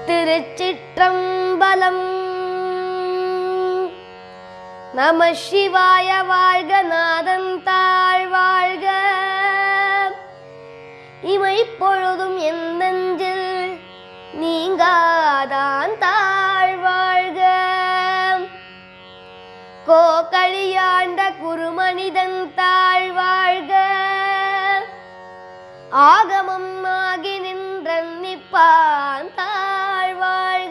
திருச்சிற்றம்பலம் நம சிவாய வாழ்க நாதன் தாழ் வாழ்க இமை பொழுதும் என் நெஞ்சில் நீங்காதான் தாழ் வாழ்க கோக்களியாண்ட குருமனிதன் தாழ் வாழ்க ஆகமம் ஆகி நின்றன் நிப்பான் தாழ் வாழ்க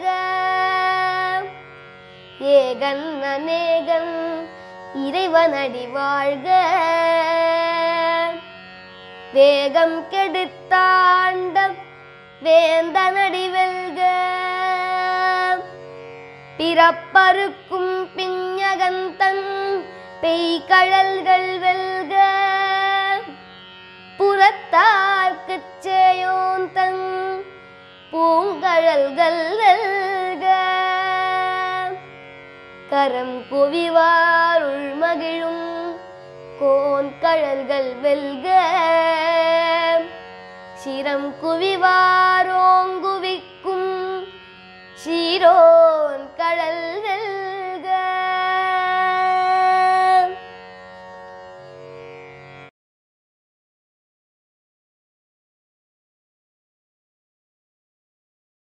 ஏகன் அநேகன் இறைவனடி வாழ்க வேகம் கெடுத்தாண்ட வேந்தனடி வெல்க பிறப்பருக்கும் பிஞகந்தன் பெய்கழல்கள் வெல்க புறத்தார்க்குச் சேயோன் தன் பூங்கழல்கள் வெல்க கரம் குவிவாருள் மகிழும் கோன் கழல்கள் வெல்க சிரம் குவிவார்